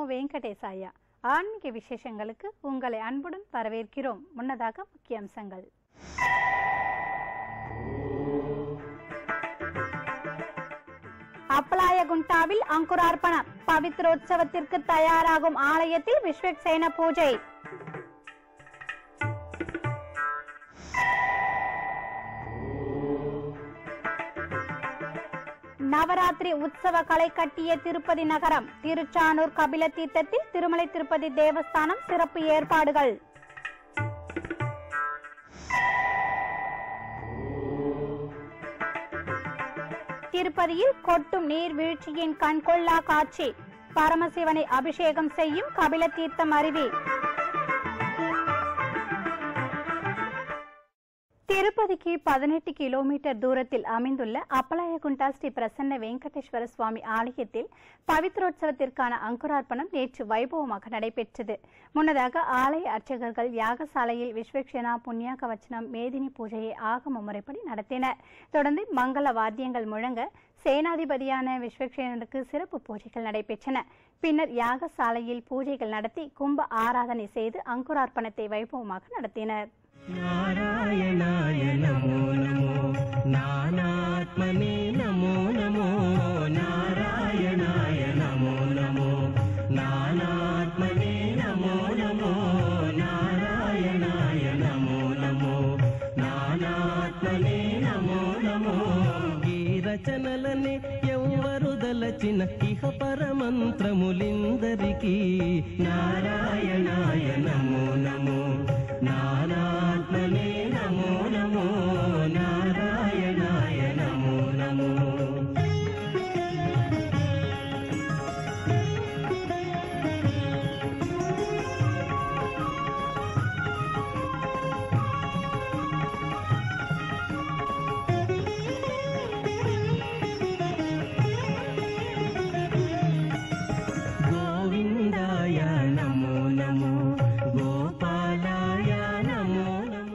வெங்கடேசாயா ஆன்மீக விசேஷங்களுக்கு உங்களை அன்புடன் வரவேற்கிறோம் முன்னதாக முக்கிய அம்சங்கள் அப்பலாயகுண்டாவில் அங்குரார்ப்பணம் பவித்ரோற்சவத்திற்கு தயாராகும் ஆலயத்தில் விஸ்வக்சேன பூஜை நவராத்திரி உற்சவ களை கட்டிய திருப்பதி நகரம் திருச்சானூர் கபில தீர்த்தத்தில் திருமலை திருப்பதி தேவஸ்தானம் சிறப்பு ஏற்பாடுகள் திருப்பதியில் கொட்டும் நீர்வீழ்ச்சியின் கண்கொள்ளா காட்சி பரமசிவனை அபிஷேகம் செய்யும் கபில தீர்த்தம் அருவி திருப்பதிக்கு பதினெட்டு கிலோமீட்டர் தூரத்தில் அமைந்துள்ள அப்பலாயகுண்டா ஸ்ரீ பிரசன்ன வெங்கடேஸ்வர சுவாமி ஆலயத்தில் பவித்ரோற்சவத்திற்கான அங்குரார்ப்பணம் நேற்று வைபவமாக நடைபெற்றது முன்னதாக ஆலய அர்ச்சகர்கள் யாகசாலையில் விஸ்வக்ஷனா புண்ணிய கவச்சனம் மேதினி பூஜையை ஆகம முறைப்படி நடத்தினர் தொடர்ந்து மங்கள வாத்தியங்கள் முழங்க சேனாதிபதியான விஸ்வக்ஷேனருக்கு சிறப்பு பூஜைகள் நடைபெற்றன பின்னர் யாகசாலையில் பூஜைகள் நடத்தி கும்ப ஆராதனை செய்து அங்குரார்ப்பணத்தை வைபவமாக நடத்தினர் नारायणाय नमो नमो नानात्मने नमो नमो नारायणाय नमो नमो नानात्मने नमो नमो नारायणाय नमो नमो నానాత్మనే నమో నమో ఈ రచనలనే ఎవ్వరు దలచిన ఇహ పరమంత్రములిందరికీ నారాయణాయ నమో నమో నానాత్మనే నమో నమో నారాయణాయ నమో నమో గోవిందాయ నమో నమో గోపాలాయ నమో నమో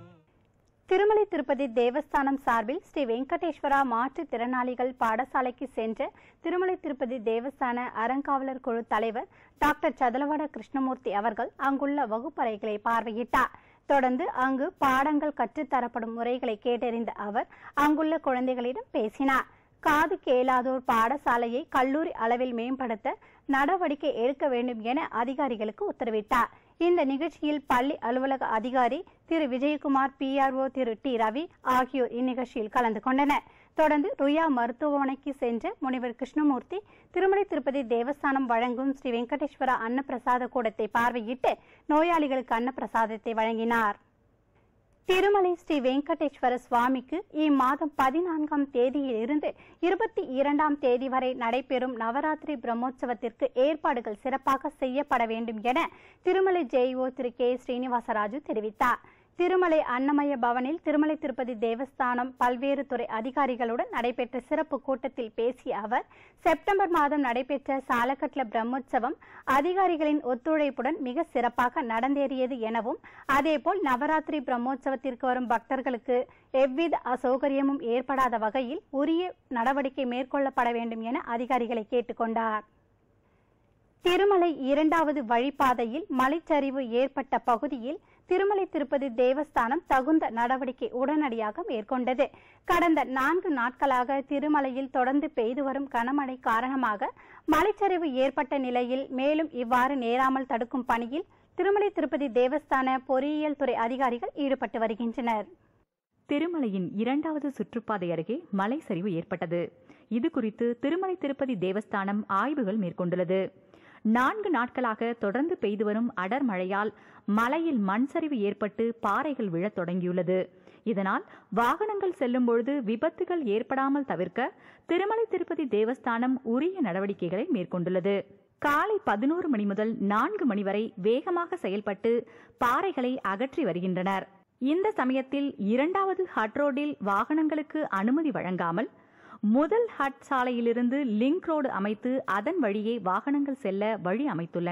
திருமலை திருப்பதி தேவஸ்தானம் சார்பில் ஸ்ரீ வெங்கடேஸ்வரா மாற்றுத்திறனாளிகள் பாடசாலைக்கு சென்ற திருமலை திருப்பதி தேவஸ்தான அறங்காவலர் குழு தலைவர் டாக்டர் சதலவாட கிருஷ்ணமூர்த்தி அவர்கள் அங்குள்ள வகுப்பறைகளை பார்வையிட்டார் தொடர்ந்து அங்கு பாடங்கள் கற்றுத்தரப்படும் முறைகளை கேட்டறிந்த அவர் அங்குள்ள குழந்தைகளிடம் பேசினார் காது கேளாதோர் பாடசாலையை கல்லூரி அளவில் மேம்படுத்த நடவடிக்கை எடுக்க வேண்டும் என அதிகாரிகளுக்கு உத்தரவிட்டார் இந்த நிகழ்ச்சியில் பள்ளி அலுவலக அதிகாரி திரு விஜயகுமார் பிஆர்ஓ திரு டி ரவி ஆகியோர் இந்நிகழ்ச்சியில் கலந்து கொண்டனர் தொடர்ந்து ருயா மருத்துவமனைக்கு சென்ற முனைவர் கிருஷ்ணமூர்த்தி திருமலை திருப்பதி தேவஸ்தானம் வழங்கும் ஸ்ரீ வெங்கடேஸ்வரா அன்னப்பிரசாத கூடத்தை பார்வையிட்டு நோயாளிகளுக்கு அன்னப்பிரசாதத்தை வழங்கினார் திருமலை ஸ்ரீ வெங்கடேஸ்வர சுவாமிக்கு இம்மாதம் பதினான்காம் தேதியில் இருந்து இருபத்தி இரண்டாம் தேதி வரை நடைபெறும் நவராத்திரி பிரம்மோற்சவத்திற்கு ஏற்பாடுகள் சிறப்பாக செய்யப்பட வேண்டும் என திருமலை ஜேஇஓ திரு கே ஸ்ரீனிவாசராஜு தெரிவித்தார் திருமலை அன்னமய பவனில் திருமலை திருப்பதி தேவஸ்தானம் பல்வேறு துறை அதிகாரிகளுடன் நடைபெற்ற சிறப்பு கூட்டத்தில் பேசிய அவர் செப்டம்பர் மாதம் நடைபெற்ற சாலக்கட்ல பிரம்மோற்சவம் அதிகாரிகளின் ஒத்துழைப்புடன் மிக சிறப்பாக நடந்தேறியது எனவும் அதேபோல் நவராத்திரி பிரம்மோற்சவத்திற்கு வரும் பக்தர்களுக்கு எவ்வித அசௌகரியமும் ஏற்படாத வகையில் உரிய நடவடிக்கை மேற்கொள்ளப்பட வேண்டும் என அதிகாரிகளை கேட்டுக்கொண்டார் திருமலை இரண்டாவது வழிப்பாதையில் மலைச்சரிவு ஏற்பட்ட பகுதியில் திருமலை திருப்பதி தேவஸ்தானம் தகுந்த நடவடிக்கை உடனடியாக மேற்கொண்டது கடந்த நான்கு நாட்களாக திருமலையில் தொடர்ந்து பெய்து வரும் கனமழை காரணமாக மலைச்சரிவு ஏற்பட்ட நிலையில் மேலும் இவ்வாறு நேராமல் தடுக்கும் பணியில் திருமலை திருப்பதி தேவஸ்தான பொறியியல் துறை அதிகாரிகள் ஈடுபட்டு வருகின்றனர் திருமலையின் இரண்டாவது சுற்றுப்பாதை அருகே மலை சரிவு ஏற்பட்டது இது குறித்து திருமலை திருப்பதி தேவஸ்தானம் ஆய்வுகள் மேற்கொண்டுள்ளது நான்கு நாட்களாக தொடர்ந்து பெய்து வரும் அடர் மழையால் மலையில் மண் சரிவு ஏற்பட்டு பாறைகள் விழத் தொடங்கியுள்ளது இதனால் வாகனங்கள் செல்லும் பொழுது விபத்துகள் ஏற்படாமல் தவிர்க்க திருமலை திருப்பதி தேவஸ்தானம் உரிய நடவடிக்கைகளை மேற்கொண்டுள்ளது காலை பதினோரு மணி முதல் நான்கு மணி வரை வேகமாக செயல்பட்டு பாறைகளை அகற்றி வருகின்றனர் இந்த சமயத்தில் இரண்டாவது ஹட் ரோடில் வாகனங்களுக்கு அனுமதி வழங்காமல் முதல் ஹட் சாலையிலிருந்து லிங்க் ரோடு அமைத்து அதன் வழியே வாகனங்கள் செல்ல வழி அமைத்துள்ளனர்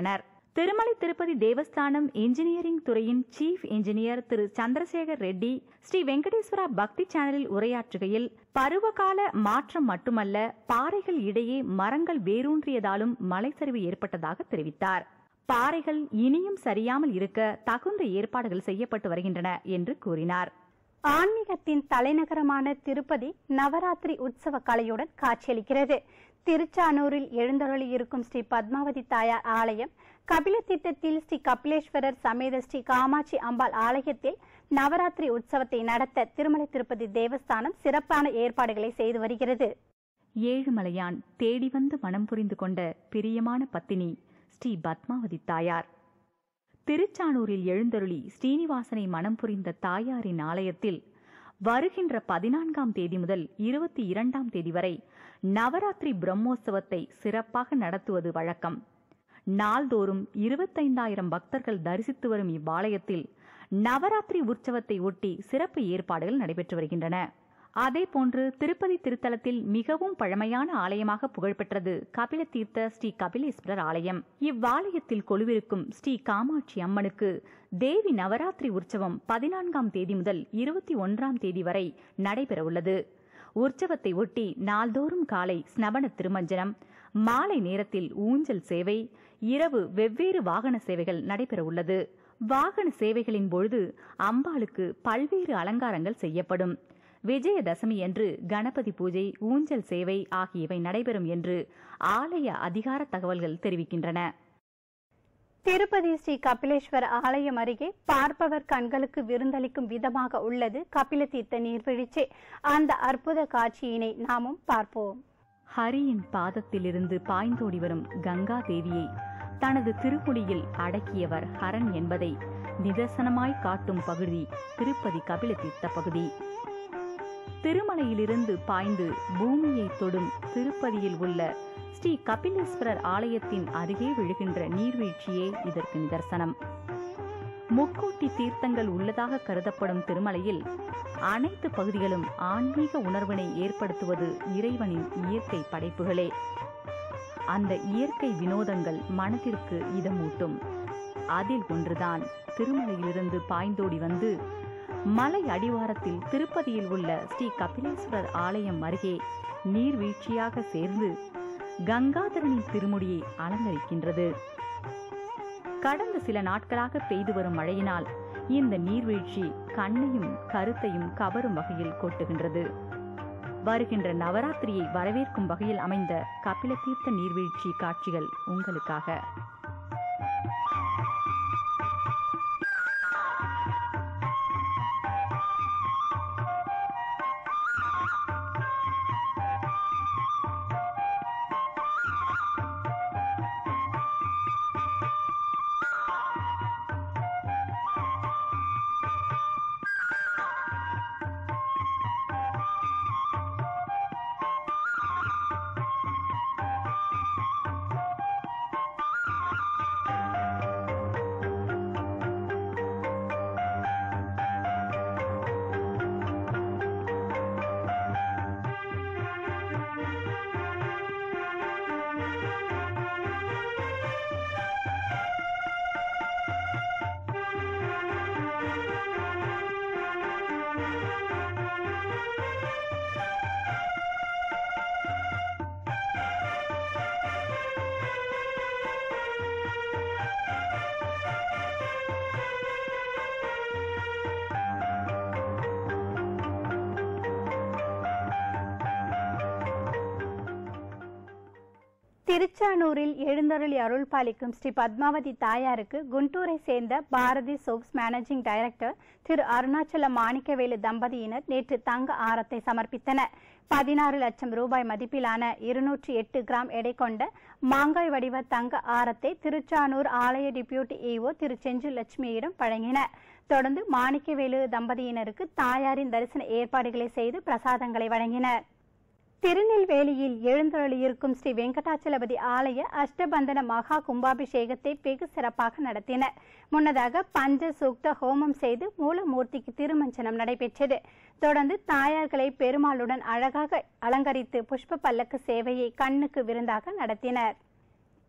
திருமலை திருப்பதி தேவஸ்தானம் இன்ஜினியரிங் துறையின் சீஃப் இன்ஜினியர் திரு சந்திரசேகர் ரெட்டி ஸ்ரீ வெங்கடேஸ்வரா பக்தி சேனலில் உரையாற்றுகையில் பருவகால மாற்றம் மட்டுமல்ல பாறைகள் இடையே மரங்கள் வேரூன்றியதாலும் மலைச்சரிவு ஏற்பட்டதாக தெரிவித்தார் பாறைகள் இனியும் சரியாமல் இருக்க தகுந்த ஏற்பாடுகள் செய்யப்பட்டு வருகின்றன என்று கூறினார் ஆன்மீகத்தின் தலைநகரமான திருப்பதி நவராத்திரி உற்சவ கலையுடன் காட்சியளிக்கிறது திருச்சானூரில் எழுந்தருளி இருக்கும் ஸ்ரீ பத்மாவதி தாயார் ஆலயம் கபிலத்தீர்த்தத்தில் ஸ்ரீ கபிலேஸ்வரர் சமேத ஸ்ரீ காமாட்சி அம்பாள் ஆலயத்தில் நவராத்திரி உற்சவத்தை நடத்த திருமலை திருப்பதி தேவஸ்தானம் சிறப்பான ஏற்பாடுகளை செய்து வருகிறது ஏழுமலையான் தேடி வந்து மனம் புரிந்து கொண்ட பிரியமான பத்தினி ஸ்ரீ பத்மாவதி தாயார் திருச்சானூரில் எழுந்தருளி ஸ்ரீனிவாசனை மனம் புரிந்த தாயாரின் ஆலயத்தில் வருகின்ற பதினான்காம் தேதி முதல் இருபத்தி இரண்டாம் தேதி வரை நவராத்திரி பிரம்மோற்சவத்தை சிறப்பாக நடத்துவது வழக்கம் நாள்தோறும் இருபத்தைந்தாயிரம் பக்தர்கள் தரிசித்து வரும் இவ்வாலயத்தில் நவராத்திரி உற்சவத்தை ஒட்டி சிறப்பு ஏற்பாடுகள் நடைபெற்று வருகின்றன அதேபோன்று திருப்பதி திருத்தலத்தில் மிகவும் பழமையான ஆலயமாக புகழ்பெற்றது கபில தீர்த்த ஸ்ரீ கபிலேஸ்வரர் ஆலயம் இவ்வாலயத்தில் கொலுவிருக்கும் ஸ்ரீ காமாட்சி அம்மனுக்கு தேவி நவராத்திரி உற்சவம் பதினான்காம் தேதி முதல் இருபத்தி ஒன்றாம் தேதி வரை நடைபெறவுள்ளது உற்சவத்தை ஒட்டி நாள்தோறும் காலை ஸ்னபன திருமஞ்சனம் மாலை நேரத்தில் ஊஞ்சல் சேவை இரவு வெவ்வேறு வாகன சேவைகள் நடைபெறவுள்ளது வாகன சேவைகளின் பொழுது அம்பாளுக்கு பல்வேறு அலங்காரங்கள் செய்யப்படும் விஜயதசமி அன்று கணபதி பூஜை ஊஞ்சல் சேவை ஆகியவை நடைபெறும் என்று ஆலய அதிகார தகவல்கள் தெரிவிக்கின்றன திருப்பதி ஸ்ரீ கபிலேஸ்வர் ஆலயம் அருகே பார்ப்பவர் கண்களுக்கு விருந்தளிக்கும் விதமாக உள்ளது கபிலதீர்த்த நீர்வீழ்ச்சி அந்த அற்புத காட்சியினை நாமும் பார்ப்போம் ஹரியின் பாதத்திலிருந்து பாய்ந்தோடி வரும் கங்கா தேவியை தனது திருமுடியில் அடக்கியவர் ஹரன் என்பதை நிதர்சனமாய் காட்டும் பகுதி திருப்பதி கபிலதீர்த்த பகுதி திருமலையிலிருந்து பாய்ந்து பூமியை தொடும் திருப்பதியில் உள்ள ஸ்ரீ கபிலேஸ்வரர் ஆலயத்தின் அருகே விழுகின்ற நீர்வீழ்ச்சியே இதற்கு நிதர்சனம் முக்கோட்டி தீர்த்தங்கள் உள்ளதாக கருதப்படும் திருமலையில் அனைத்து பகுதிகளும் ஆன்மீக உணர்வினை ஏற்படுத்துவது இறைவனின் இயற்கை படைப்புகளே அந்த இயற்கை வினோதங்கள் மனதிற்கு இதமூட்டும் அதில் ஒன்றுதான் திருமலையிலிருந்து பாய்ந்தோடி வந்து மலை அடிவாரத்தில் திருப்பதியில் உள்ள ஸ்ரீ கபிலேஸ்வரர் ஆலயம் அருகே நீர்வீழ்ச்சியாக சேர்ந்து கங்காதரனின் திருமுடியை அலங்கரிக்கின்றது கடந்த சில நாட்களாக பெய்து வரும் மழையினால் இந்த நீர்வீழ்ச்சி கண்ணையும் கருத்தையும் கவரும் வகையில் கொட்டுகின்றது வருகின்ற நவராத்திரியை வரவேற்கும் வகையில் அமைந்த கபிலதீர்த்த நீர்வீழ்ச்சி காட்சிகள் உங்களுக்காக திருச்சானூரில் எழுந்தருளி அருள் பாலிக்கும் ஸ்ரீ பத்மாவதி தாயாருக்கு குண்டூரை சேர்ந்த Bharathi soaps managing director Thiru Arunachala Manickavelu தம்பதியினர் நேற்று தங்க ஆரத்தை சமர்ப்பித்தனர் பதினாறு லட்சம் ரூபாய் மதிப்பிலான இருநூற்றி எட்டு கிராம் எடை கொண்ட மாங்காய் வடிவ தங்க ஆரத்தை திருச்சானூர் ஆலய டிப்யூட்டி ஈஓ திரு செஞ்சு லட்சுமியிடம் வழங்கினர் தொடர்ந்து மாணிக்கவேலு தம்பதியினருக்கு தாயாரின் தரிசன ஏற்பாடுகளை செய்து பிரசாதங்களை வழங்கினர் திருநெல்வேலியில் எழுந்தருளியிருக்கும் ஸ்ரீ வெங்கடாச்சலபதி ஆலய அஷ்டபந்தன மகா கும்பாபிஷேகத்தை வெகு சிறப்பாக நடத்தினர் முன்னதாக பஞ்ச சூக்த ஹோமம் செய்து மூலமூர்த்திக்கு திருமஞ்சனம் நடைபெற்றது தொடர்ந்து தாயார்களை பெருமாளுடன் அழகாக அலங்கரித்து புஷ்ப பல்லக்கு சேவையை கண்ணுக்கு விருந்தாக நடத்தினர்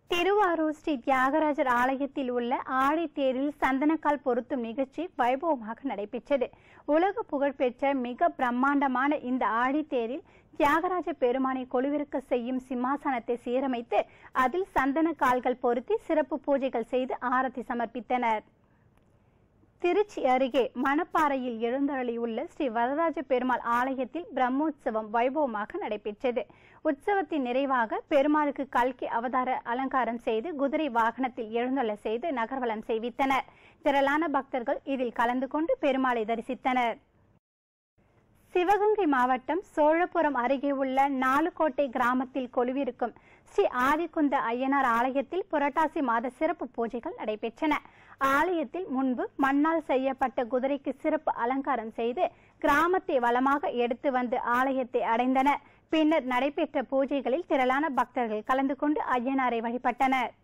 திருவாரூர் ஸ்ரீ தியாகராஜர் ஆலயத்தில் உள்ள ஆழித்தேரில் சந்தனக்கால் பொருத்தும் நிகழ்ச்சி வைபவமாக நடைபெற்றது உலக புகழ்பெற்ற மிக பிரம்மாண்டமான இந்த ஆழித்தேரில் தியாகராஜ பெருமானை கொலுவிருக்க செய்யும் சிம்மாசனத்தை சீரமைத்து அதில் சந்தன கால்கள் பொருத்தி சிறப்பு பூஜைகள் செய்து ஆரத்தி சமர்ப்பித்தனர் திருச்சி அருகே மணப்பாறையில் எழுந்தருளியுள்ள ஸ்ரீ வரதராஜ பெருமாள் ஆலயத்தில் பிரம்மோற்சவம் வைபவமாக நடைபெற்றது உற்சவத்தின் நிறைவாக பெருமாளுக்கு கல்கி அவதார அலங்காரம் செய்து குதிரை வாகனத்தில் எழுந்தருள செய்து நகர்வலம் செய்வித்தனர் திரளான பக்தர்கள் இதில் கலந்து கொண்டு பெருமாளை தரிசித்தனர் சிவகங்கை மாவட்டம் சோழபுரம் அருகே உள்ள நாலுகோட்டை கிராமத்தில் கொலுவிருக்கும் ஸ்ரீ ஆதிக்குந்த ஐயனார் ஆலயத்தில் புரட்டாசி மாத சிறப்பு பூஜைகள் நடைபெற்றன ஆலயத்தில் முன்பு மண்ணால் செய்யப்பட்ட குதிரைக்கு சிறப்பு அலங்காரம் செய்து கிராமத்தை வளமாக எடுத்து வந்து ஆலயத்தை அடைந்தனர் பின்னர் நடைபெற்ற பூஜைகளில் திரளான பக்தர்கள் கலந்து கொண்டு ஐயனாரை வழிபட்டனர்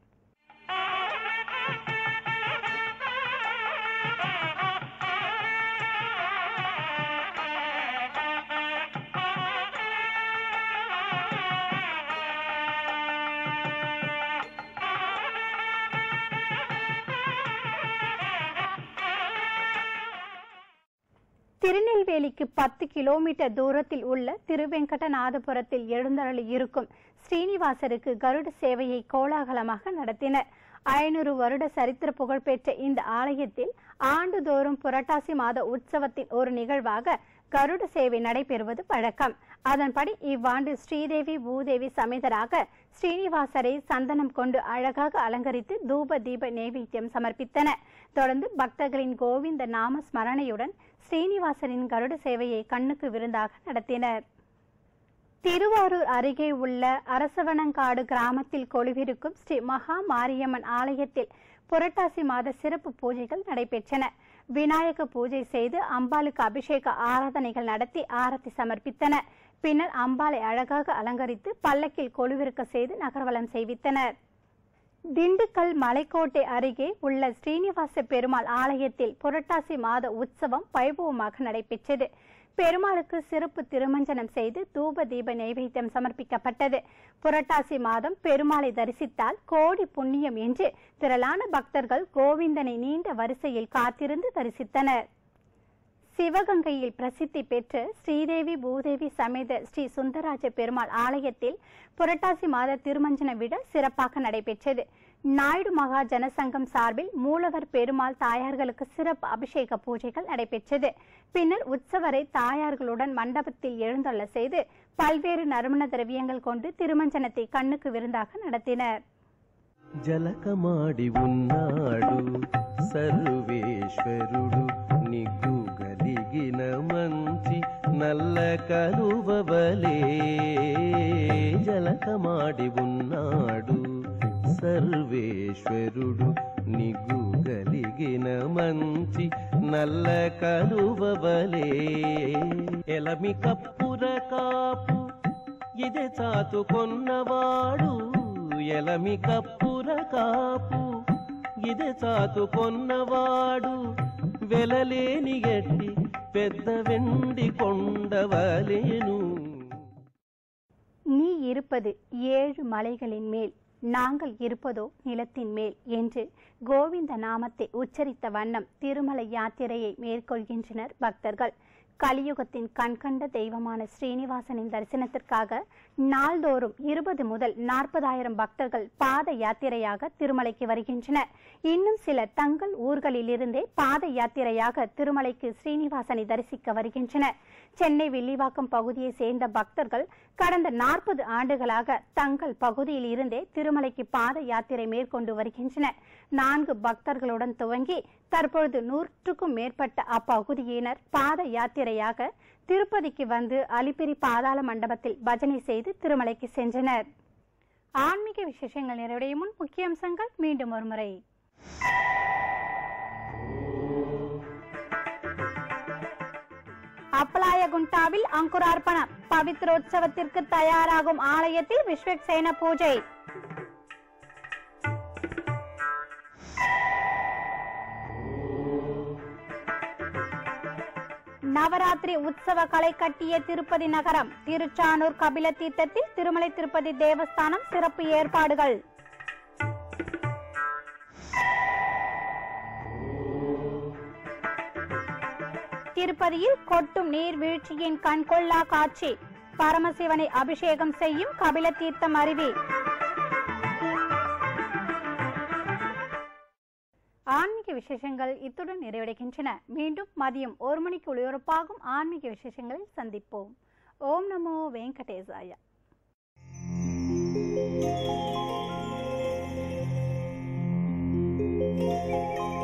திருநெல்வேலிக்கு பத்து கிலோமீட்டர் தூரத்தில் உள்ள திருவெங்கடநாதபுரத்தில் எழுந்தருளி இருக்கும் ஸ்ரீனிவாசருக்கு கருட சேவையை கோலாகலமாக நடத்தினர் ஐநூறு வருட சரித்திர புகழ்பெற்ற இந்த ஆலயத்தில் ஆண்டுதோறும் புரட்டாசி மாத உற்சவத்தின் ஒரு நிகழ்வாக கருட சேவை நடைபெறுவது பழக்கம் அதன்படி இவ்வாண்டு ஸ்ரீதேவி பூதேவி சமேதராக ஸ்ரீனிவாசரை சந்தனம் கொண்டு அழகாக அலங்கரித்து தூப தீப நைவேத்தியம் சமர்ப்பித்தனர் தொடர்ந்து பக்தர்களின் கோவிந்த நாம ஸ்மரணையுடன் ஸ்ரீனிவாசரின் கருட சேவையை கண்ணுக்கு விருந்தாக நடத்தினர் திருவாரூர் அருகே உள்ள அரசவனங்காடு கிராமத்தில் கொலுவிருக்கும் ஸ்ரீ மகா மாரியம்மன் ஆலயத்தில் புரட்டாசி மாத சிறப்பு பூஜைகள் நடைபெற்றன விநாயக பூஜை செய்து அம்பாளுக்கு அபிஷேக ஆராதனைகள் நடத்தி ஆரத்தி சமர்ப்பித்தனர் பின்னர் அம்பாளை அழகாக அலங்கரித்து பல்லக்கில் கொலுவிருக்க செய்து நகர்வலம் செய்வித்தனர் திண்டுக்கல் மலைக்கோட்டை அருகே உள்ள ஸ்ரீனிவாச பெருமாள் ஆலயத்தில் புரட்டாசி மாத உற்சவம் வைபவமாக நடைபெற்றது பெருமாளுக்கு சிறப்பு திருமஞ்சனம் செய்து தூப தீப நைவேத்தியம் சமர்ப்பிக்கப்பட்டது புரட்டாசி மாதம் பெருமாளை தரிசித்தால் கோடி புண்ணியம் என்று திரளான பக்தர்கள் கோவிந்தனை நீண்ட வரிசையில் காத்திருந்து தரிசித்தனர் சிவகங்கையில் பிரசித்தி பெற்ற ஸ்ரீதேவி பூதேவி சமேத ஸ்ரீ சுந்தராஜ பெருமாள் ஆலயத்தில் புரட்டாசி மாத திருமஞ்சன விழா சிறப்பாக நடைபெற்றது நாயுடு மகா ஜனசங்கம் சார்பில் மூலவர் பெருமாள் தாயார்களுக்கு சிறப்பு அபிஷேக பூஜைகள் நடைபெற்றது பின்னர் உற்சவரை தாயார்களுடன் மண்டபத்தில் எழுந்தள்ள செய்து பல்வேறு நறுமண திரவியங்கள் கொண்டு திருமஞ்சனத்தை கண்ணுக்கு விருந்தாக நடத்தினர் జలకమాడి ఉన్నాడు సర్వేశ్వరుడు నిగ్గుగలిగిన మంచి నల్ల కలువవలే జలకమాడి ఉన్నాడు సర్వేశ్వరుడు నిగ్గుగలిగిన మంచి నల్ల కలువవలే ఎలమి కప్పుర కాపు ఇదే చాతుకొన్నవాడు ఎలమి కప్పుర కాపు ఇదే చాతుకొన్నవాడు వెలలేని గట్టి పెద్ద వెండి కొండవలేను நீ இருப்பது ஏழு மலைகளின் மேல் நாங்கள் இருப்பதோ நிலத்தின் மேல் என்று கோவிந்த நாமத்தை உச்சரித்த வண்ணம் திருமலை யாத்திரையை மேற்கொள்கின்றனர் பக்தர்கள் கலியுகத்தின் கண்கண்ட தெய்வமான ஸ்ரீனிவாசனின் தரிசனத்திற்காக நாள்தோறும் இருபது முதல் நாற்பதாயிரம் பக்தர்கள் பாத யாத்திரையாக திருமலைக்கு வருகின்றனர் இன்னும் சிலர் தங்கள் ஊர்களிலிருந்தே பாத யாத்திரையாக திருமலைக்கு ஸ்ரீனிவாசனை தரிசிக்க வருகின்றனர் சென்னை வில்லிவாக்கம் பகுதியை சேர்ந்த பக்தர்கள் கடந்த நாற்பது ஆண்டுகளாக தங்கள் பகுதியில் இருந்தே திருமலைக்கு பாத யாத்திரை மேற்கொண்டு வருகின்றனர் நான்கு பக்தர்களுடன் துவங்கி தற்பொழுது நூற்றுக்கும் மேற்பட்ட அப்பகுதியினர் பாத யாத்திரையாக திருப்பதிக்கு வந்து அலிப்பிரி பாதாள மண்டபத்தில் பஜனை செய்து திருமலைக்கு சென்றனர் ஆன்மீக விசேஷங்கள் நிறைவடையும் முன் முக்கிய அம்சங்கள் மீண்டும் ஒருமுறை அப்பலாயகுண்டாவில் அங்குரார்ப்பணம் பவித்ரோற்சவத்திற்கு தயாராகும் ஆலயத்தில் விஸ்வக்சேன பூஜை நவராத்திரி உற்சவ களை கட்டிய திருப்பதி நகரம் திருச்சானூர் கபில தீர்த்தத்தில் திருமலை திருப்பதி தேவஸ்தானம் சிறப்பு ஏற்பாடுகள் திருப்பதியில் கொட்டும் நீர்வீழ்ச்சியின் கண்கொள்ளா காட்சி பரமசிவனை அபிஷேகம் செய்யும் கபில தீர்த்தம் அருவி ஆன்மீக விசேஷங்கள் இத்துடன் நிறைவடைகின்றன மீண்டும் மதியம் ஒரு மணிக்கு ஒளிபரப்பாகும் ஆன்மீக விசேஷங்களில் சந்திப்போம் ஓம் நமோ வெங்கடேசாய Thank you.